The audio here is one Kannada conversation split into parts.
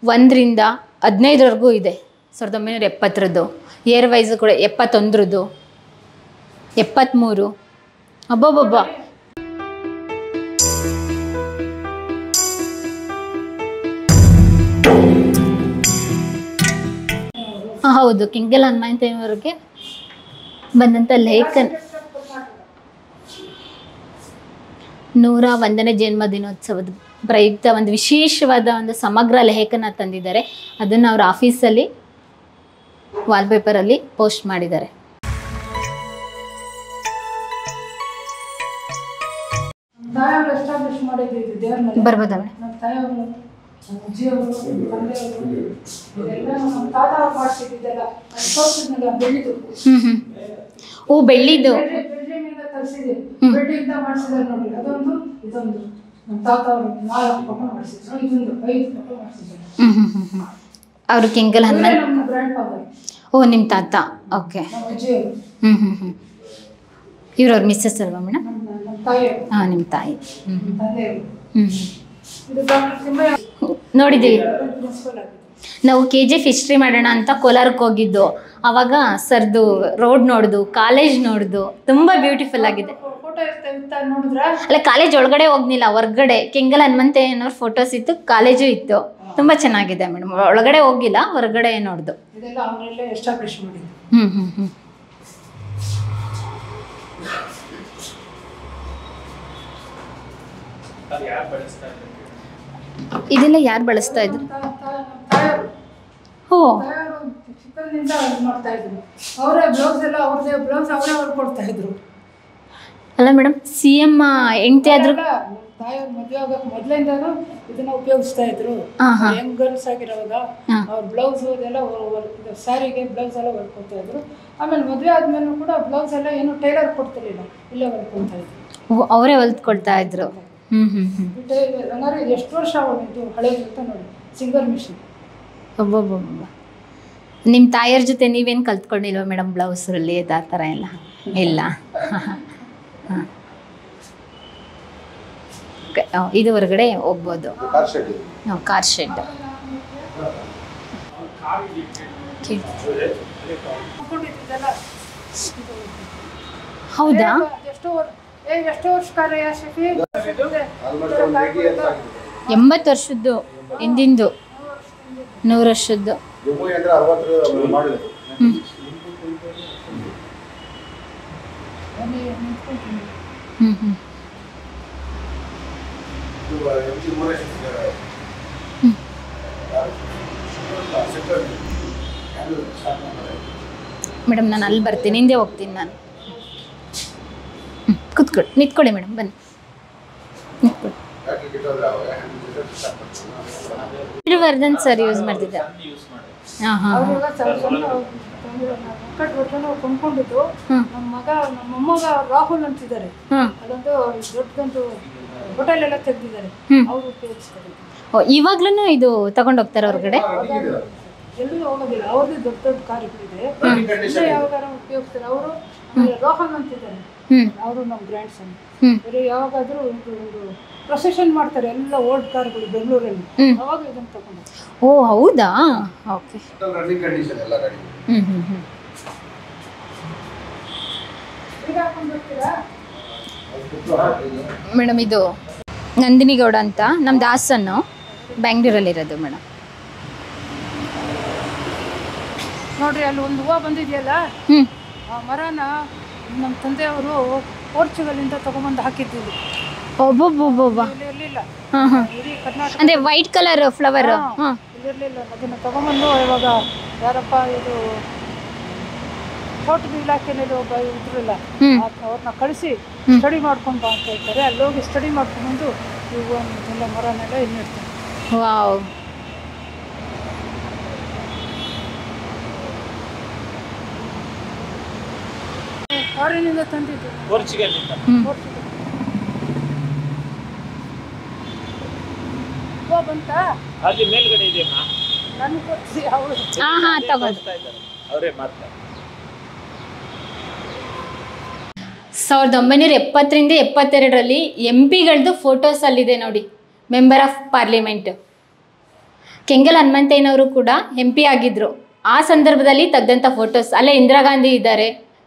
ಒಂದರಿಂದ ಹದಿನೈದರವರೆಗೂ ಇದೆ ಸಾವಿರದ ಒಂಬೈನೂರ ಎಪ್ಪತ್ತರದ್ದು ಇಯರ್ ವೈಸು ಕೂಡ ಎಪ್ಪತ್ತೊಂದರದ್ದು ಎಪ್ಪತ್ತ್ಮೂರು ಅಬ್ಬಬ್ಬಬ್ಬ ಹಾಂ ಹೌದು ಕೆಂಗಲ್ ಹನುಮಂತನವರಿಗೆ ಬಂದಂಥ ಲೇಖನ ನೂರ ಒಂದನೇ ಜನ್ಮ ದಿನೋತ್ಸವದ ಪ್ರಯುಕ್ತ ಒಂದು ವಿಶೇಷವಾದ ಒಂದು ಸಮಗ್ರ ಲೇಖನ ತಂದಿದ್ದಾರೆ ಅದನ್ನು ಅವ್ರ ಆಫೀಸಲ್ಲಿ ವಾಲ್ಪೇಪರಲ್ಲಿ ಪೋಸ್ಟ್ ಮಾಡಿದ್ದಾರೆ ತಾಯವರು ಎಸ್ಟಾಬ್ಲಿಷ್ ಮಾಡಿದ್ದು ಇದು ದೇವ್ರ ಮನೆ ಬರ್ಬೋದಾ ಮೇಡಮ್ ನಮ್ಮ ತಾಯಿಯವರು ನಮ್ಮ ಅಜ್ಜಿಯವರು ನಮ್ಮ ತಂದೆಯವರು ಇದೆಲ್ಲ ನಮ್ಮ ತಾತ ಅವ್ರು ಮಾಡಿಸಿದ್ದೆಲ್ಲ ಅದು ತೋರಿಸಿದ್ನಲ್ಲ ಬೆಳ್ಳಿದು ಹ್ಞೂ ಹ್ಞೂ ಓ ಬೆಳ್ಳಿದು ಬೆಳ್ಳಿ ಬೆಳ್ಳಿಯಿಂದ ತರಿಸಿದೆ ಬೆಳ್ಳಿಯಿಂದ ಮಾಡಿಸಿದ್ದಾರೆ ನೋಡಿ ಅದೊಂದು ಇದೊಂದು ನಮ್ಮ ತಾತ ಅವರು ನಾಲ್ಕು ಫೋಟೋ ಮಾಡಿಸಿದ್ರು ಇದೊಂದು ಐದು ಫೋಟೋ ಮಾಡಿಸಿದ್ದಾರೆ ಹ್ಞೂ ಹ್ಞೂ ಹ್ಞೂ ಹ್ಞೂ ಅವರು ಕೆಂಗಲ್ ಹನುಮಂತ ನಮ್ಮ ಗ್ರ್ಯಾಂಡ್ ಫಾದರ್ ಓ ನಿಮ್ಮ ತಾತ ಓಕೆ ನಮ್ಮ ಅಜ್ಜಿಯವರು ಹ್ಞೂ ಹ್ಞೂ ಹ್ಞೂ ಇವ್ರವ್ರ ಮಿಸ್ಸಸ್ ಅಲ್ವಾ ಮೇಡಮ್ ನಮ್ಮ ನಮ್ಮ ತಾಯಿಯವರು ಹಾಂ ನಿಮ್ಮ ತಾಯಿ ಹ್ಞೂ ನಮ್ಮ ತಂದೆಯವರು ಹ್ಞೂ ಇದು ಡಾಕ್ಟರ್ ತಿಮ್ಮಯ್ಯ ನೋಡಿದ್ದೀವಿ ಪ್ರಿನ್ಸಿಪಲ್ ಆಗಿದೆ ನಾವು ಕೆ ಜಿ ಎಫ್ ಹಿಸ್ಟ್ರಿ ಮಾಡೋಣ ಅಂತ ಕೋಲಾರಕ್ಕೆ ಹೋಗಿದ್ದು ಅವಾಗ ಸರ್ದು ರೋಡ್ ನೋಡ್ದು ಕಾಲೇಜ್ ನೋಡ್ದು ತುಂಬ ಬ್ಯೂಟಿಫುಲ್ ಆಗಿದೆ ಫೋಟೋ ಇರ್ತವೆ ಇತ್ತ ನೋಡಿದ್ರ ಅಲ್ಲ ಕಾಲೇಜ್ ಒಳಗಡೆ ಹೋಗ್ನಿಲ್ಲ ಹೊರ್ಗಡೆ ಕೆಂಗಲ್ ಹನುಮಂತಯ್ಯನವ್ರ ಫೋಟೋಸ್ ಇತ್ತು ಕಾಲೇಜು ಇತ್ತು ತುಂಬ ಚೆನ್ನಾಗಿದೆ ಮೇಡಮ್ ಒಳಗಡೆ ಹೋಗಿಲ್ಲ ಹೊರಗಡೆ ನೋಡ್ದು ಇದೆಲ್ಲ ಅವರೆಲ್ಲ ಎಸ್ಟಾಬ್ಲಿಷ್ ಮಾಡಿದ್ದು ಹ್ಞೂ ಹ್ಞೂ ಹ್ಞೂ ಇದೆಲ್ಲ ಯಾರು ಬಳಸ್ತಾ ಇದ್ರು ತಾ- ತಾ- ನಮ್ಮ ತಾಯಿಯವರು ಓ ತಾಯಿಯವರು ಚಿಕ್ಕಂದಿನಿಂದ ಇದು ಮಾಡ್ತಾ ಇದ್ರು ಅವರೇ ಬ್ಲೌಸ್ ಎಲ್ಲ ಅವ್ರದ್ದೇ ಬ್ಲೌಸ್ ಅವರೇ ಹೊರ್ಕೊಡ್ತಾ ಇದ್ರು ಅಲ್ಲ ಮೇಡಮ್ ಸಿ ಎಮ್ ಹೆಂಡ್ತಿ ಆದ್ರು ಎಲ್ಲ ನಮ್ಮ ತಾಯಿಯವ್ರು ಮದುವೆ ಆಗೋಕೆ ಮೊದಲಿಂದನೂ ಇದನ್ನ ಉಪಯೋಗಿಸ್ತಾ ಇದ್ರು ಹಾ, ಹಾ. ಯಂಗ್ ಗರ್ಲ್ಸ್ ಆಗಿರೋವಾಗ ಹಾ. ಅವ್ರ ಬ್ಲೌಸ್ ಇದೆಲ್ಲ ಇದು ಸ್ಯಾರಿಗೆ ಬ್ಲೌಸ್ ಎಲ್ಲ ಹೊರ್ಕೊತಾ ಇದ್ರು ಆಮೇಲೆ ಮದುವೆ ಆದ್ಮೇಲೂ ಕೂಡ ಬ್ಲೌಸ್ ಎಲ್ಲ ಏನು ಟೈಲರ್ ಕೊಡ್ತಿರ್ಲಿಲ್ಲ ಇಲ್ಲೇ ಹೊರ್ಕೊತಾ ಇದ್ರು ಓ, ಅವರೇ ಹೊಲ್ದ್ಕೊಳ್ತಾ ಇದ್ರು ಹ್ಞೂ ಹ್ಞೂ ಹ್ಞೂ ಇದು ಹಂಗಾರೆ ಇದು ಎಷ್ಟು ವರ್ಷ ಇದು ಹಳೇದು ಅಂತ ನೋಡಿ ಸಿಂಗಲ್ ಮಿಷಿನ್ ಒಬ್ಬೊಬ್ಬೊಬ್ಬ ನಿಮ್ಮ ತಾಯಿಯರ ಜೊತೆ ನೀವೇನು ಕಲ್ತ್ಕೊಂಡಿಲ್ವ ಮೇಡಮ್ ಬ್ಲೌಸಲ್ಲಿ ಆ ಥರ ಎಲ್ಲ ಇಲ್ಲ ಹಾಂ ಇದು ಹೊರಗಡೆ ಹೋಗ್ಬೋದು ಕಾರ್ ಶೆಡ್ ಇದೆ. ನಾವು ಕಾರ್ ಶೆಡ್ ಹಾಕೊಂಡಿದ್ದೆಲ್ಲ ಹೌದಾ ಎಷ್ಟೋ ವರ್- ಏ ಎಷ್ಟೋ ವರ್ಷ ಕಾರ್ಯ ಶಫಿ ಆಲ್ಮೋಸ್ಟ್ ಒಂದು ಏಯ್ಟಿ ಇಯರ್ಸ್ ಆಗಿದೆ ಎಂಬತ್ತು ವರ್ಷದ್ದು ಹಿಂದಿಂದು ನೂರು ವರ್ಷದ್ದು ಜಮ್ಮು ಅಂದ್ರೆ ಅರವತ್ತರ ಮಾಡಿದೆ ಹ್ಞೂ ಹ್ಞೂ ಹ್ಞೂ ಇದು ಎಂ ಜಿ ಮುರೇಶ್ ಹ್ಮ್. ಸೆಕ್ಟರ್ ಸ್ಟಾರ್ಟ್ ಮಾಡಿದ್ದಾರೆ ಮೇಡಮ್ ನಾನು ಅಲ್ಲಿ ಬರ್ತೀನಿ ಹಿಂದೆ ಹೋಗ್ತೀನಿ ನಾನು ಹ್ಞೂ ಕೂತ್ಕೊಳ್ಳಿ ನಿಂತ್ಕೊಳ್ಳಿ ಮೇಡಮ್ ಬನ್ನಿ ನಿಂತ್ಕೊಳ್ಳಿ ಯಾಕೆ ಗಿಟ್ಟೋದ್ರೆ ಅವಾಗ ಸ್ಟಾರ್ಟ್ ಮಾಡ್ತಾರೆ ವರ್ಧನ್ ಸರ್ ಯೂಸ್ ಮಾಡ್ತಿದ್ದೆ ಹಾಂ ಹಾಂ ಅವ್ರಿಗ ಸಣ್ಣ ಸಣ್ಣ ವೆಂಕಟ್ ಭಟ್ರನ್ನ ಕೊಂಡ್ಕೊಂಡಿದ್ದು ಹ್ಮ್. ನಮ್ಮ ಮಗ ನಮ್ಮ ಮೊಮ್ಮಗ ರಾಹುಲ್ ಅಂತಿದ್ದಾರೆ ಹಾಂ ಅದೊಂದು ದೊಡ್ಡದೊಂದು ಹೋಟೆಲ್ ಎಲ್ಲ ತೆಗ್ದಿದ್ದಾರೆ ಹ್ಮ್. ಅವರು ಉಪಯೋಗಿಸ್ತಾರೆ ಓ ಇವಾಗ್ಲೂ ಇದು ತಗೊಂಡು ಹೋಗ್ತಾರೆ ಹೊರಗಡೆ ಎಲ್ಲೂ ಹೋಗೋದಿಲ್ಲ ಅವ್ರದ್ದು ದೊಡ್ಡ ದೊಡ್ಡ ಕಾರ್ಗಳಿದೆ Running condition ಇಲ್ಲೇ ಯಾವಾಗಾರ ಉಪಯೋಗಿಸ್ತಾರೆ ಅವರು ರೋಹನ್ ಅಂತಿದ್ದಾರೆ ಹ್ಞೂ ಅವರು ನಮ್ಮ ಗ್ರ್ಯಾಂಡ್ ಸನ್ ಹ್ಮ್. ಬೇರೆ ಯಾವಾಗಾದ್ರೂ ಇದು ಒಂದು ಪ್ರೊಸೆಷನ್ ಮಾಡ್ತಾರೆ ಎಲ್ಲ ಓಲ್ಡ್ ಕಾರ್ಗಳು ಬೆಂಗಳೂರಲ್ಲಿ ಹ್ಮ್. ಅವಾಗ ಇದನ್ನ ತಗೊಂಡು ಓ ಹೌದಾ ಓಕೆ ರನ್ನಿಂಗ್ ಕಂಡೀಷನ್ ಎಲ್ಲ ಗಾಡಿ ಹ್ಞೂ ಹ್ಞೂ ಹ್ಞೂ ಈಗ ಹಾಕೊಂಡು ಬರ್ತೀರಾ ಮೇಡಮ್ ಇದು ನಂದಿನಿ ಗೌಡ ಅಂತ ನಮ್ಮ ದಾಸನ್ನು ಬ್ಯಾಂಗ್ಳೂರಲ್ಲಿರೋದು ಮೇಡಮ್ ನೋಡ್ರಿ ಅಲ್ಲಿ ಒಂದು ಹೂವು ಬಂದಿದೆಯಲ್ಲ ಹ್ಞೂ ಆ ಮರನ ನಮ್ಮ ತಂದೆಯವರು ಪೋರ್ಚುಗಲಿಂದ ತಗೊಂಬಂದು ಹಾಕಿದ್ದೀವಿ ಒಬ್ಬೊಬ್ಬೊಬ್ಬೊಬ್ಬ ಇಲ್ಲಿ ಇರಲಿಲ್ಲ ಹಾಂ ಹಾಂ ಇಡೀ ಕರ್ನಾಟಕ ಅಂದರೆ ವೈಟ್ ಕಲರ್ ಫ್ಲವರ್ ಹಾಂ ಇಲ್ಲಿರಲಿಲ್ಲ ಅದನ್ನು ತಗೊಂಬಂದು ಇವಾಗ ಯಾರಪ್ಪ ಇದು ತೋಟದ ಇಲಾಖೆಯಲ್ಲಿ ಒಬ್ಬ ಇದ್ರಲ್ಲ ಹ್ಮ್. ಅವ್ರನ್ನ ಕಳಿಸಿ ಹ್ಮ್. ಸ್ಟಡಿ ಮಾಡ್ಕೊಂಡು ಬಾ ಅಂತ ಹೇಳ್ತಾರೆ ಅಲ್ಲಿ ಹೋಗಿ ಸ್ಟಡಿ ಮಾಡ್ಕೊಂಡ್ಬಂದು ಇವು ಎಲ್ಲ ಮರನೆಲ್ಲ ಇಲ್ಲಿ ಇಡ್ತಾರೆ ವಾವ್ ಫಾರಿನಿಂದ ತಂದಿದ್ದು ಪೋರ್ಚುಗಲ್ನಿಂದ ಹ್ಞೂ ಪೋರ್ಚುಗಲ್ ಹೂವು ಬಂತಾ ಅಲ್ಲಿ ಮೇಲ್ಗಡೆ ಇದೆಯಮ್ಮ ನನಗೆ ಕೊಡ್ಸಿ ಅವರು ಹಾಂ ಹಾಂ ತಗೊಂಡು ತೋರಿಸ್ತಾ ಇದ್ದಾರೆ ಅವರೇ ಮಾತ್ರ ಸಾವಿರದ ಒಂಬೈನೂರ ಎಪ್ಪತ್ತರಿಂದ ಎಪ್ಪತ್ತೆರಡರಲ್ಲಿ ಎಂ ಪಿಗಳದ್ದು ಫೋಟೋಸ್ ಅಲ್ಲಿದೆ ನೋಡಿ ಮೆಂಬರ್ ಆಫ್ ಪಾರ್ಲಿಮೆಂಟ್ ಕೆಂಗಲ್ ಹನುಮಂತಯ್ಯನವರು ಕೂಡ ಎಂ ಪಿ ಆಗಿದ್ರು ಆ ಸಂದರ್ಭದಲ್ಲಿ ತೆಗೆದಂಥ ಫೋಟೋಸ್ ಅಲ್ಲೇ ಇಂದಿರಾ ಗಾಂಧಿ ಇದ್ದಾರೆ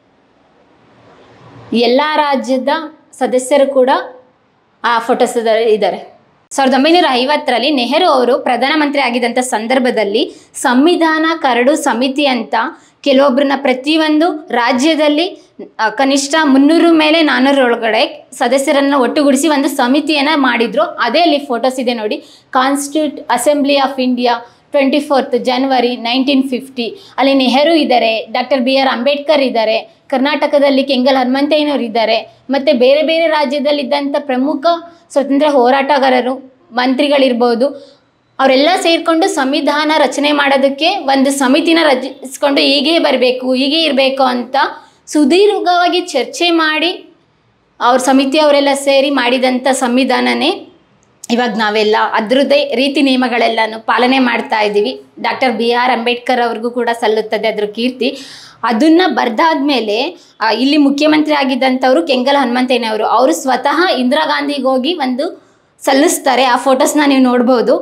ಎಲ್ಲ ರಾಜ್ಯದ ಸದಸ್ಯರು ಕೂಡ ಆ ಫೋಟೋಸ್ ಇದ್ದಾರೆ ಸಾವಿರದ ಒಂಬೈನೂರ ಐವತ್ತರಲ್ಲಿ ನೆಹರು ಅವರು ಪ್ರಧಾನಮಂತ್ರಿ ಆಗಿದ್ದಂಥ ಸಂದರ್ಭದಲ್ಲಿ ಸಂವಿಧಾನ ಕರಡು ಸಮಿತಿ ಅಂತ ಕೆಲವೊಬ್ಬರನ್ನ ಪ್ರತಿಯೊಂದು ರಾಜ್ಯದಲ್ಲಿ ಆ, ಕನಿಷ್ಠ ಮುನ್ನೂರು ಮೇಲೆ ನಾನ್ನೂರೊಳಗಡೆ ಸದಸ್ಯರನ್ನು ಒಟ್ಟುಗೂಡಿಸಿ ಒಂದು ಸಮಿತಿಯನ್ನು ಮಾಡಿದ್ರು ಅದೇ ಅಲ್ಲಿ ಫೋಟೋಸ್ ಇದೆ ನೋಡಿ constitute assembly of India twenty fourth January nineteen fifty ಅಲ್ಲಿ ನೆಹರು ಇದ್ದಾರೆ ಡಾಕ್ಟರ್ ಬಿ ಆರ್ ಅಂಬೇಡ್ಕರ್ ಇದ್ದಾರೆ ಕರ್ನಾಟಕದಲ್ಲಿ ಕೆಂಗಲ್ ಹನುಮಂತಯ್ಯನವರು ಇದ್ದಾರೆ ಮತ್ತು ಬೇರೆ ಬೇರೆ ರಾಜ್ಯದಲ್ಲಿದ್ದಂಥ ಪ್ರಮುಖ ಸ್ವತಂತ್ರ ಹೋರಾಟಗಾರರು ಮಂತ್ರಿಗಳಿರ್ಬೋದು ಅವರೆಲ್ಲ ಸೇರಿಕೊಂಡು ಸಂವಿಧಾನ ರಚನೆ ಮಾಡೋದಕ್ಕೆ ಒಂದು ಸಮಿತಿನ ರಚಿಸ್ಕೊಂಡು ಹೀಗೇ ಬರಬೇಕು ಹೀಗೆ ಇರಬೇಕು ಅಂತ ಸುದೀರ್ಘವಾಗಿ ಚರ್ಚೆ ಮಾಡಿ ಅವ್ರ ಸಮಿತಿಯವರೆಲ್ಲ ಸೇರಿ ಮಾಡಿದಂಥ ಸಂವಿಧಾನನೇ ಇವಾಗ ನಾವೆಲ್ಲ ಅದರದ್ದೇ ರೀತಿ ನಿಯಮಗಳೆಲ್ಲನೂ ಪಾಲನೆ ಮಾಡ್ತಾ ಇದ್ದೀವಿ ಡಾಕ್ಟರ್ ಬಿ ಆರ್ ಅಂಬೇಡ್ಕರ್ ಅವ್ರಿಗೂ ಕೂಡ ಸಲ್ಲುತ್ತದೆ ಅದ್ರ ಕೀರ್ತಿ ಅದನ್ನು ಬರ್ದಾದ್ಮೇಲೆ ಆ, ಇಲ್ಲಿ ಮುಖ್ಯಮಂತ್ರಿ ಆಗಿದ್ದಂಥವ್ರು ಕೆಂಗಲ್ ಹನುಮಂತಯ್ಯನವರು ಅವರು ಸ್ವತಃ ಇಂದಿರಾ ಗಾಂಧಿಗೆ ಹೋಗಿ ಒಂದು ಸಲ್ಲಿಸ್ತಾರೆ ಆ ಫೋಟೋಸ್ನ ನೀವು ನೋಡ್ಬೋದು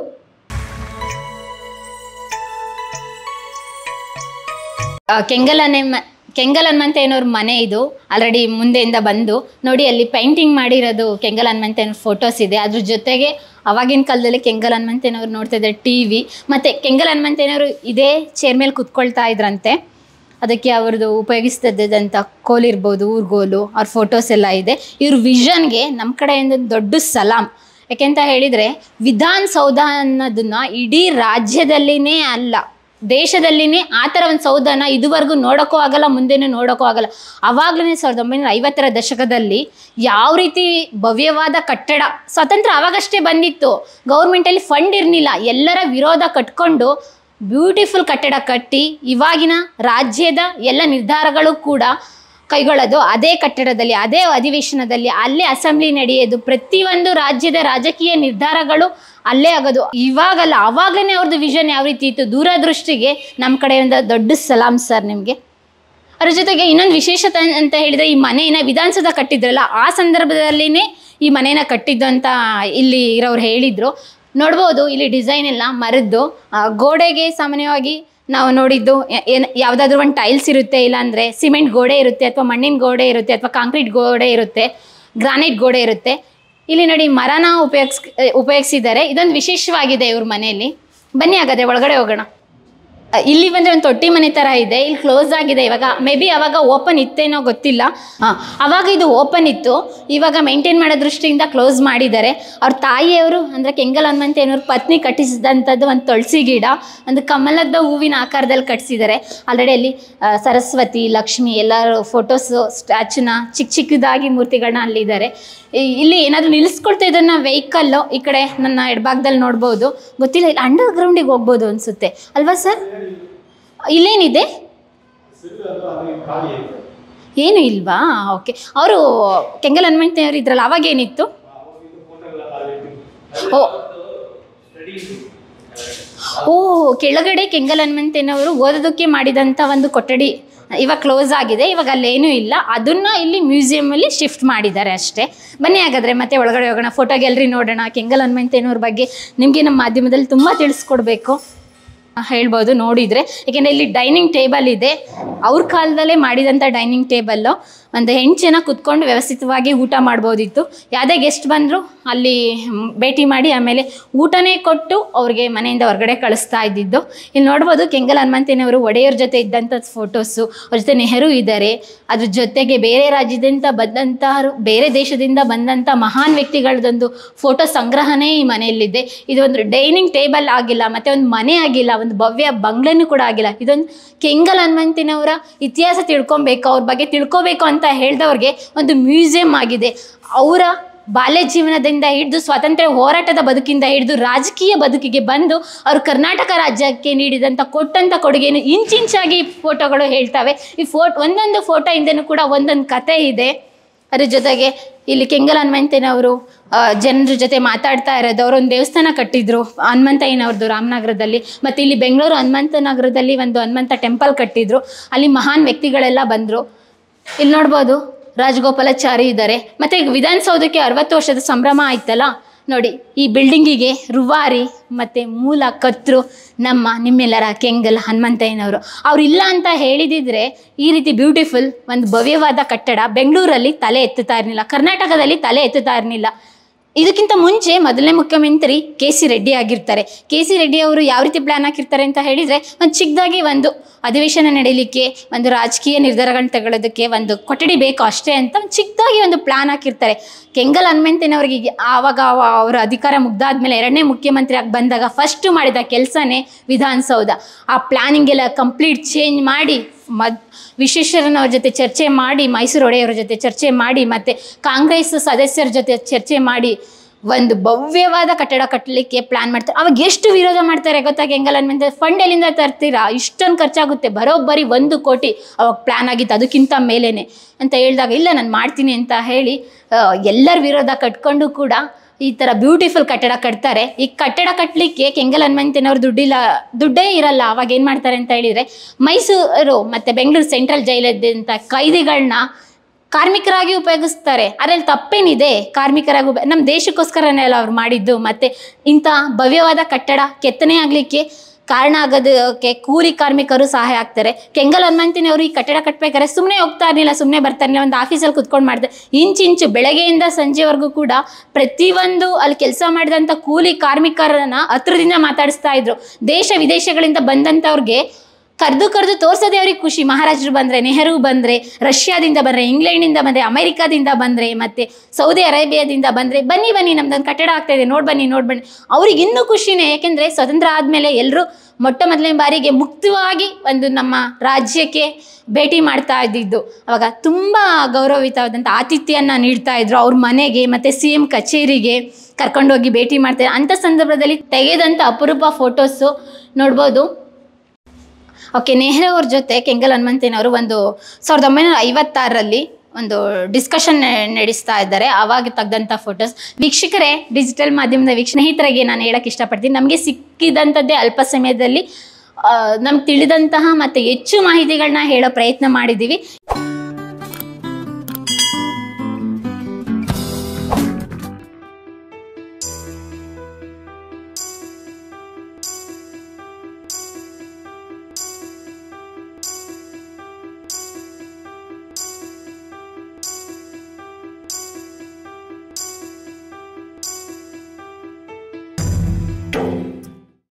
ಆ, ಕೆಂಗಲ್ ಹನುಮ ಕೆಂಗಲ್ ಹನುಮಂತಯ್ಯನವ್ರ ಮನೆ ಇದು ಆಲ್ರೆಡಿ ಮುಂದೆಯಿಂದ ಬಂದು ನೋಡಿ ಅಲ್ಲಿ ಪೇಂಟಿಂಗ್ ಮಾಡಿರೋದು ಕೆಂಗಲ್ ಹನುಮಂತಯ್ಯನವ್ರ ಫೋಟೋಸ್ ಇದೆ ಅದ್ರ ಜೊತೆಗೆ ಅವಾಗಿನ ಕಾಲದಲ್ಲಿ ಕೆಂಗಲ್ ಹನುಮಂತಯ್ಯನವ್ರು ನೋಡ್ತಾ ಇದ್ದಾರೆ ಟಿ ವಿ ಮತ್ತು ಕೆಂಗಲ್ ಹನುಮಂತಯ್ಯನವರು ಇದೇ ಚೇರ್ ಮೇಲೆ ಕುತ್ಕೊಳ್ತಾ ಇದ್ರಂತೆ ಅದಕ್ಕೆ ಅವ್ರದ್ದು ಉಪಯೋಗಿಸ್ತಿದ್ದಂಥ ಕೋಲಿರ್ಬೋದು ಊರ್ಗೋಲು ಅವ್ರ ಫೋಟೋಸ್ ಎಲ್ಲ ಇದೆ ಇವ್ರ ವಿಷನ್ಗೆ ನಮ್ಮ ಕಡೆಯಿಂದ ದೊಡ್ಡ ಸಲಾಂ ಯಾಕೆಂತ ಹೇಳಿದರೆ ವಿಧಾನಸೌಧ ಅನ್ನೋದನ್ನ ಇಡೀ ರಾಜ್ಯದಲ್ಲಿನೇ ಅಲ್ಲ ದೇಶದಲ್ಲಿನೇ ಆ ಥರ ಒಂದು ಸೌಧನ ಇದುವರೆಗೂ ನೋಡೋಕ್ಕೂ ಆಗಲ್ಲ ಮುಂದೆನೂ ನೋಡೋಕ್ಕೂ ಆಗಲ್ಲ ಆವಾಗಲೇ ಸಾವಿರದ ಒಂಬೈನೂರ ಐವತ್ತರ ದಶಕದಲ್ಲಿ ಯಾವ ರೀತಿ ಭವ್ಯವಾದ ಕಟ್ಟಡ ಸ್ವಾತಂತ್ರ್ಯ ಆವಾಗಷ್ಟೇ ಬಂದಿತ್ತು ಗೌರ್ಮೆಂಟಲ್ಲಿ ಫಂಡ್ ಇರಲಿಲ್ಲ ಎಲ್ಲರ ವಿರೋಧ ಕಟ್ಕೊಂಡು ಬ್ಯೂಟಿಫುಲ್ ಕಟ್ಟಡ ಕಟ್ಟಿ ಇವಾಗಿನ ರಾಜ್ಯದ ಎಲ್ಲ ನಿರ್ಧಾರಗಳು ಕೂಡ ಕೈಗೊಳ್ಳೋದು ಅದೇ ಕಟ್ಟಡದಲ್ಲಿ ಅದೇ ಅಧಿವೇಶನದಲ್ಲಿ ಅಲ್ಲೇ ಅಸೆಂಬ್ಲಿ ನಡೆಯೋದು ಪ್ರತಿಯೊಂದು ರಾಜ್ಯದ ರಾಜಕೀಯ ನಿರ್ಧಾರಗಳು ಅಲ್ಲೇ ಆಗೋದು ಇವಾಗಲ್ಲ ಆವಾಗಲೇ ಅವ್ರದ್ದು ವಿಷನ್ ಯಾವ ರೀತಿ ಇತ್ತು ದೂರದೃಷ್ಟಿಗೆ ನಮ್ಮ ಕಡೆಯಿಂದ ದೊಡ್ಡ ಸಲಾಂ ಸರ್ ನಿಮಗೆ ಅದ್ರ ಜೊತೆಗೆ ಇನ್ನೊಂದು ವಿಶೇಷತೆ ಅಂತ ಹೇಳಿದರೆ ಈ ಮನೆಯನ್ನು ವಿಧಾನಸೌಧ ಕಟ್ಟಿದ್ರಲ್ಲ ಆ ಸಂದರ್ಭದಲ್ಲಿನೇ ಈ ಮನೇನ ಕಟ್ಟಿದ್ದು ಅಂತ ಇಲ್ಲಿ ಇರೋರು ಹೇಳಿದರು ನೋಡ್ಬೋದು ಇಲ್ಲಿ ಡಿಸೈನ್ ಎಲ್ಲ ಮರದ್ದು ಆ, ಗೋಡೆಗೆ ಸಾಮಾನ್ಯವಾಗಿ ನಾವು ನೋಡಿದ್ದು ಏನು ಯಾವುದಾದ್ರೂ ಒಂದು ಟೈಲ್ಸ್ ಇರುತ್ತೆ ಇಲ್ಲಾಂದರೆ ಸಿಮೆಂಟ್ ಗೋಡೆ ಇರುತ್ತೆ ಅಥವಾ ಮಣ್ಣಿನ ಗೋಡೆ ಇರುತ್ತೆ ಅಥವಾ ಕಾಂಕ್ರೀಟ್ ಗೋಡೆ ಇರುತ್ತೆ ಗ್ರಾನೈಟ್ ಗೋಡೆ ಇರುತ್ತೆ ಇಲ್ಲಿ ನೋಡಿ ಮರನ ಉಪಯೋಗಿಸ್ ಉಪಯೋಗಿಸಿದ್ದಾರೆ ಇದೊಂದು ವಿಶೇಷವಾಗಿದೆ ಇವ್ರ ಮನೆಯಲ್ಲಿ ಬನ್ನಿ ಹಾಗಾದ್ರೆ ಒಳಗಡೆ ಹೋಗೋಣ ಅ, ಇಲ್ಲಿ ಬಂದರೆ ಒಂದು ತೊಟ್ಟಿ ಮನೆ ಥರ ಇದೆ ಇಲ್ಲಿ ಕ್ಲೋಸ್ ಆಗಿದೆ ಇವಾಗ ಮೇ ಬಿ ಅವಾಗ ಓಪನ್ ಇತ್ತೇನೋ ಗೊತ್ತಿಲ್ಲ ಹಾಂ ಅವಾಗ ಇದು ಓಪನ್ ಇತ್ತು ಇವಾಗ ಮೇಂಟೈನ್ ಮಾಡೋ ದೃಷ್ಟಿಯಿಂದ ಕ್ಲೋಸ್ ಮಾಡಿದ್ದಾರೆ ಅವ್ರ ತಾಯಿಯವರು ಅಂದರೆ ಕೆಂಗಲ್ ಹನುಮಂತಯ್ಯನವ್ರ ಪತ್ನಿ ಕಟ್ಟಿಸಿದಂಥದ್ದು ಒಂದು ತುಳಸಿ ಗಿಡ ಒಂದು ಕಮಲದ ಹೂವಿನ ಆಕಾರದಲ್ಲಿ ಕಟ್ಟಿಸಿದ್ದಾರೆ ಆಲ್ರೆಡಿ ಅಲ್ಲಿ ಆ, ಸರಸ್ವತಿ ಲಕ್ಷ್ಮಿ ಎಲ್ಲರ ಫೋಟೋಸು ಸ್ಟ್ಯಾಚುನ ಚಿಕ್ಕ ಚಿಕ್ಕದಾಗಿ ಮೂರ್ತಿಗಳನ್ನ ಅಲ್ಲಿದ್ದಾರೆ ಈ- ಇಲ್ಲಿ ಏನಾದರೂ ನಿಲ್ಲಿಸ್ಕೊಳ್ತಾ ಇದನ್ನ ವೆಹಿಕಲ್ಲು ಈ ಕಡೆ ನನ್ನ ಎಡಭಾಗದಲ್ಲಿ ನೋಡ್ಬೋದು ಗೊತ್ತಿಲ್ಲ ಇಲ್ಲಿ ಅಂಡರ್ ಗ್ರೌಂಡಿಗೆ ಹೋಗ್ಬೋದು ಅನಿಸುತ್ತೆ ಅಲ್ವಾ ಸರ್ ಇಲ್ಲೇನಿದೆ ಏನು ಇಲ್ವಾ ಓಕೆ ಅವರು ಕೆಂಗಲ್ ಹನುಮಂತಯ್ಯವರು ಇದ್ರಲ್ಲ ಅವಾಗ ಏನಿತ್ತು ಓ ಓ ಕೆಳಗಡೆ ಕೆಂಗಲ್ ಹನುಮಂತಯ್ಯನವರು ಓದೋದಕ್ಕೆ ಮಾಡಿದಂಥ ಒಂದು ಕೊಠಡಿ ಇವಾಗ ಕ್ಲೋಸ್ ಆಗಿದೆ ಇವಾಗ ಅಲ್ಲೇನೂ ಇಲ್ಲ ಅದನ್ನು ಇಲ್ಲಿ ಮ್ಯೂಸಿಯಮಲ್ಲಿ ಶಿಫ್ಟ್ ಮಾಡಿದ್ದಾರೆ ಅಷ್ಟೇ ಬನ್ನಿ ಹಾಗಾದರೆ ಮತ್ತೆ ಒಳಗಡೆ ಹೋಗೋಣ ಫೋಟೋ ಗ್ಯಾಲರಿ ನೋಡೋಣ ಕೆಂಗಲ್ ಹನುಮಂತಯ್ಯನವ್ರ ಬಗ್ಗೆ ನಿಮಗೆ ನಮ್ಮ ಮಾಧ್ಯಮದಲ್ಲಿ ತುಂಬ ತಿಳಿಸ್ಕೊಡ್ಬೇಕು ಹೇಳ್ಬೋದು ನೋಡಿದರೆ ಏಕೆಂದರೆ ಇಲ್ಲಿ ಡೈನಿಂಗ್ ಟೇಬಲ್ ಇದೆ ಅವ್ರ ಕಾಲದಲ್ಲೇ ಮಾಡಿದಂಥ ಡೈನಿಂಗ್ ಟೇಬಲ್ಲು ಒಂದು ಎಂಟು ಜನ ಕುತ್ಕೊಂಡು ವ್ಯವಸ್ಥಿತವಾಗಿ ಊಟ ಮಾಡ್ಬೋದಿತ್ತು ಯಾವುದೇ ಗೆಸ್ಟ್ ಬಂದರೂ ಅಲ್ಲಿ ಮ್, ಭೇಟಿ ಮಾಡಿ ಆಮೇಲೆ ಊಟನೇ ಕೊಟ್ಟು ಅವ್ರಿಗೆ ಮನೆಯಿಂದ ಹೊರಗಡೆ ಕಳಿಸ್ತಾ ಇದ್ದಿದ್ದು ಇಲ್ಲಿ ನೋಡ್ಬೋದು ಕೆಂಗಲ್ ಹನುಮಂತನವರು ಒಡೆಯವ್ರ ಜೊತೆ ಇದ್ದಂಥ ಫೋಟೋಸು ಅವ್ರ ಜೊತೆ ನೆಹರು ಇದ್ದಾರೆ ಅದ್ರ ಜೊತೆಗೆ ಬೇರೆ ರಾಜ್ಯದಿಂದ ಬಂದಂತಹ ಬೇರೆ ದೇಶದಿಂದ ಬಂದಂಥ ಮಹಾನ್ ವ್ಯಕ್ತಿಗಳದೊಂದು ಫೋಟೋ ಸಂಗ್ರಹನೇ ಈ ಮನೆಯಲ್ಲಿದೆ ಇದೊಂದು ಡೈನಿಂಗ್ ಟೇಬಲ್ ಆಗಿಲ್ಲ ಮತ್ತು ಒಂದು ಮನೆ ಆಗಿಲ್ಲ ಒಂದು ಭವ್ಯ ಬಂಗ್ಲೆನೂ ಕೂಡ ಆಗಿಲ್ಲ ಇದೊಂದು ಕೆಂಗಲ್ ಹನುಮಂತಿನವರ ಇತಿಹಾಸ ತಿಳ್ಕೊಬೇಕು ಅವ್ರ ಬಗ್ಗೆ ತಿಳ್ಕೊಬೇಕು ಅಂತ ಹೇಳ್ದವ್ರಿಗೆ ಒಂದು ಮ್ಯೂಸಿಯಂ ಆಗಿದೆ ಅವರ ಬಾಲ್ಯ ಜೀವನದಿಂದ ಹಿಡಿದು ಸ್ವಾತಂತ್ರ್ಯ ಹೋರಾಟದ ಬದುಕಿಂದ ಹಿಡಿದು ರಾಜಕೀಯ ಬದುಕಿಗೆ ಬಂದು ಅವರು ಕರ್ನಾಟಕ ರಾಜ್ಯಕ್ಕೆ ನೀಡಿದಂಥ ಕೊಟ್ಟಂಥ ಕೊಡುಗೆಯನ್ನು ಇಂಚಿಂಚಾಗಿ ಫೋಟೋಗಳು ಹೇಳ್ತವೆ ಈ ಫೋಟ್ ಒಂದೊಂದು ಫೋಟೋ ಹಿಂದೆನೂ ಕೂಡ ಒಂದೊಂದು ಕತೆ ಇದೆ ಅದ್ರ ಜೊತೆಗೆ ಇಲ್ಲಿ ಕೆಂಗಲ್ ಹನುಮಂತನವರು ಜನರ ಜೊತೆ ಮಾತಾಡ್ತಾ ಇರೋದು ಅವರೊಂದು ದೇವಸ್ಥಾನ ಕಟ್ಟಿದ್ರು ಹನುಮಂತಯ್ಯನವ್ರದ್ದು ರಾಮನಗರದಲ್ಲಿ ಮತ್ತು ಇಲ್ಲಿ ಬೆಂಗಳೂರು ಹನುಮಂತ ನಗರದಲ್ಲಿ ಒಂದು ಹನುಮಂತ ಟೆಂಪಲ್ ಕಟ್ಟಿದ್ರು ಅಲ್ಲಿ ಮಹಾನ್ ವ್ಯಕ್ತಿಗಳೆಲ್ಲ ಬಂದರು ಇಲ್ಲಿ ನೋಡ್ಬೋದು ರಾಜಗೋಪಾಲಾಚಾರಿ ಇದ್ದಾರೆ ಮತ್ತು ಈಗ ವಿಧಾನಸೌಧಕ್ಕೆ ಅರವತ್ತು ವರ್ಷದ ಸಂಭ್ರಮ ಆಯ್ತಲ್ಲ ನೋಡಿ ಈ ಬಿಲ್ಡಿಂಗಿಗೆ ರುವಾರಿ ಮತ್ತು ಮೂಲ ಕರ್ತೃ ನಮ್ಮ ನಿಮ್ಮೆಲ್ಲರ ಕೆಂಗಲ್ ಹನುಮಂತಯ್ಯನವರು ಅವ್ರು ಇಲ್ಲ ಅಂತ ಹೇಳಿದಿದ್ರೆ ಈ ರೀತಿ ಬ್ಯೂಟಿಫುಲ್ ಒಂದು ಭವ್ಯವಾದ ಕಟ್ಟಡ ಬೆಂಗಳೂರಲ್ಲಿ ತಲೆ ಎತ್ತುತ್ತಾ ಇರಲಿಲ್ಲ ಕರ್ನಾಟಕದಲ್ಲಿ ತಲೆ ಎತ್ತುತ್ತಾ ಇರಲಿಲ್ಲ ಇದಕ್ಕಿಂತ ಮುಂಚೆ ಮೊದಲನೇ ಮುಖ್ಯಮಂತ್ರಿ ಕೆ ಸಿ ರೆಡ್ಡಿ ಆಗಿರ್ತಾರೆ ಕೆ ಸಿ ರೆಡ್ಡಿ ಅವರು ಯಾವ ರೀತಿ ಪ್ಲ್ಯಾನ್ ಹಾಕಿರ್ತಾರೆ ಅಂತ ಹೇಳಿದರೆ ಒಂದು ಚಿಕ್ಕದಾಗಿ ಒಂದು ಅಧಿವೇಶನ ನಡೀಲಿಕ್ಕೆ ಒಂದು ರಾಜಕೀಯ ನಿರ್ಧಾರಗಳನ್ನ ತಗೊಳ್ಳೋದಕ್ಕೆ ಒಂದು ಕೊಠಡಿ ಬೇಕು ಅಷ್ಟೇ ಅಂತ ಒಂದು ಚಿಕ್ಕದಾಗಿ ಒಂದು ಪ್ಲ್ಯಾನ್ ಹಾಕಿರ್ತಾರೆ ಕೆಂಗಲ್ ಹನುಮಂತನವ್ರಿಗೆ ಈಗ ಆವಾಗ ಅವ- ಅವರ ಅಧಿಕಾರ ಮುಗ್ದಾದ್ಮೇಲೆ ಎರಡನೇ ಮುಖ್ಯಮಂತ್ರಿ ಆಗಿ ಬಂದಾಗ ಫಸ್ಟು ಮಾಡಿದ ಕೆಲಸನೇ ವಿಧಾನಸೌಧ ಆ ಪ್ಲ್ಯಾನಿಂಗ್ ಎಲ್ಲ ಕಂಪ್ಲೀಟ್ ಚೇಂಜ್ ಮಾಡಿ ಮದ್ ವಿಶ್ವೇಶ್ವರನವ್ರ ಜೊತೆ ಚರ್ಚೆ ಮಾಡಿ ಮೈಸೂರು ಒಡೆಯವರ ಜೊತೆ ಚರ್ಚೆ ಮಾಡಿ ಮತ್ತು ಕಾಂಗ್ರೆಸ್ ಸದಸ್ಯರ ಜೊತೆ ಚರ್ಚೆ ಮಾಡಿ ಒಂದು ಭವ್ಯವಾದ ಕಟ್ಟಡ ಕಟ್ಟಲಿಕ್ಕೆ ಪ್ಲ್ಯಾನ್ ಮಾಡ್ತಾರೆ ಅವಾಗ ಎಷ್ಟು ವಿರೋಧ ಮಾಡ್ತಾರೆ ಗೊತ್ತಾ ಕೆಂಗಲ್ ಹನುಮಂತ ಫಂಡ್ ಎಲ್ಲಿಂದ ತರ್ತೀರಾ ಇಷ್ಟೊಂದು ಖರ್ಚಾಗುತ್ತೆ ಬರೋಬ್ಬರಿ ಒಂದು ಕೋಟಿ ಅವಾಗ ಪ್ಲ್ಯಾನ್ ಆಗಿತ್ತು ಅದಕ್ಕಿಂತ ಮೇಲೇನೆ ಅಂತ ಹೇಳಿದಾಗ ಇಲ್ಲ ನಾನು ಮಾಡ್ತೀನಿ ಅಂತ ಹೇಳಿ ಆ, ಎಲ್ಲರ ವಿರೋಧ ಕಟ್ಕೊಂಡು ಕೂಡ ಈ ಥರ ಬ್ಯೂಟಿಫುಲ್ ಕಟ್ಟಡ ಕಟ್ತಾರೆ ಈ ಕಟ್ಟಡ ಕಟ್ಟಲಿಕ್ಕೆ ಕೆಂಗಲ್ ಹನುಮಂತನವ್ರು ದುಡ್ಡಿಲ್ಲ ದುಡ್ಡೇ ಇರಲ್ಲ ಅವಾಗ ಏನು ಮಾಡ್ತಾರೆ ಅಂತ ಹೇಳಿದರೆ ಮೈಸೂರು ಮತ್ತು ಬೆಂಗಳೂರು ಸೆಂಟ್ರಲ್ ಜೈಲದ್ದಂಥ ಕೈದಿಗಳನ್ನ ಕಾರ್ಮಿಕರಾಗಿ ಉಪಯೋಗಿಸ್ತಾರೆ ಅದರಲ್ಲಿ ತಪ್ಪೇನಿದೆ ಕಾರ್ಮಿಕರಾಗಿ ಉಪ ನಮ್ಮ ದೇಶಕ್ಕೋಸ್ಕರನೇ ಅಲ್ಲ ಅವ್ರು ಮಾಡಿದ್ದು ಮತ್ತು ಇಂಥ ಭವ್ಯವಾದ ಕಟ್ಟಡ ಕೆತ್ತನೆ ಆಗಲಿಕ್ಕೆ ಕಾರಣ ಆಗೋದಕ್ಕೆ ಕೂಲಿ ಕಾರ್ಮಿಕರು ಸಹಾಯ ಆಗ್ತಾರೆ ಕೆಂಗಲ್ ಹನುಮಂತಿನವರು ಈ ಕಟ್ಟಡ ಕಟ್ಟಬೇಕಾದ್ರೆ ಸುಮ್ಮನೆ ಹೋಗ್ತಾ ಇರಲಿಲ್ಲ ಸುಮ್ಮನೆ ಬರ್ತಾ ಇರಲಿಲ್ಲ ಒಂದು ಆಫೀಸಲ್ಲಿ ಕುತ್ಕೊಂಡು ಮಾಡ್ತಾರೆ ಇಂಚಿಂಚು ಬೆಳಗ್ಗೆಯಿಂದ ಸಂಜೆವರೆಗೂ ಕೂಡ ಪ್ರತಿಯೊಂದು ಅಲ್ಲಿ ಕೆಲಸ ಮಾಡಿದಂಥ ಕೂಲಿ ಕಾರ್ಮಿಕರನ್ನ ಹತ್ರದಿಂದ ಮಾತಾಡಿಸ್ತಾ ಇದ್ರು ದೇಶ ವಿದೇಶಗಳಿಂದ ಬಂದಂಥವ್ರಿಗೆ ಕರೆದು ಕರೆದು ತೋರ್ಸೋದೇ ಅವ್ರಿಗೆ ಖುಷಿ ಮಹಾರಾಜರು ಬಂದರೆ ನೆಹರು ಬಂದರೆ ರಷ್ಯಾದಿಂದ ಬಂದರೆ ಇಂಗ್ಲೆಂಡಿಂದ ಬಂದರೆ ಅಮೆರಿಕಾದಿಂದ ಬಂದರೆ ಮತ್ತು ಸೌದಿ ಅರೇಬಿಯಾದಿಂದ ಬಂದರೆ ಬನ್ನಿ ಬನ್ನಿ ನಮ್ದೊಂದು ಕಟ್ಟಡ ಆಗ್ತಾ ಇದೆ ನೋಡಿ ಬನ್ನಿ ನೋಡಿ ಬನ್ನಿ ಅವ್ರಿಗೆ ಇನ್ನೂ ಖುಷಿನೇ ಯಾಕೆಂದರೆ ಸ್ವತಂತ್ರ ಆದಮೇಲೆ ಎಲ್ಲರೂ ಮೊಟ್ಟ ಮೊದಲನೇ ಬಾರಿಗೆ ಮುಕ್ತವಾಗಿ ಒಂದು ನಮ್ಮ ರಾಜ್ಯಕ್ಕೆ ಭೇಟಿ ಮಾಡ್ತಾ ಇದ್ದಿದ್ದು ಅವಾಗ ತುಂಬ ಗೌರವಯುತವಾದಂಥ ಆತಿಥ್ಯನ ನೀಡ್ತಾ ಇದ್ರು ಅವ್ರ ಮನೆಗೆ ಮತ್ತು ಸಿ ಎಮ್ ಕಚೇರಿಗೆ ಕರ್ಕೊಂಡೋಗಿ ಭೇಟಿ ಮಾಡ್ತಾರೆ ಅಂಥ ಸಂದರ್ಭದಲ್ಲಿ ತೆಗೆದಂಥ ಅಪರೂಪ ಫೋಟೋಸು ನೋಡ್ಬೋದು ಓಕೆ ನೆಹರು ಅವ್ರ ಜೊತೆ ಕೆಂಗಲ್ ಹನುಮಂತನವರು ಒಂದು ಸಾವಿರದ ಒಂಬೈನೂರ ಐವತ್ತಾರರಲ್ಲಿ ಒಂದು ಡಿಸ್ಕಷನ್ ನಡೆಸ್ತಾ ಇದ್ದಾರೆ ಆವಾಗ ತೆಗೆದಂಥ ಫೋಟೋಸ್ ವೀಕ್ಷಕರೇ ಡಿಜಿಟಲ್ ಮಾಧ್ಯಮದ ವೀಕ್ಷ ಸ್ನೇಹಿತರಿಗೆ ನಾನು ಹೇಳಕ್ಕೆ ಇಷ್ಟಪಡ್ತೀನಿ ನಮಗೆ ಸಿಕ್ಕಿದಂಥದ್ದೇ ಅಲ್ಪ ಸಮಯದಲ್ಲಿ ನಮ್ಗೆ ತಿಳಿದಂತಹ ಮತ್ತು ಹೆಚ್ಚು ಮಾಹಿತಿಗಳನ್ನ ಹೇಳೋ ಪ್ರಯತ್ನ ಮಾಡಿದ್ದೀವಿ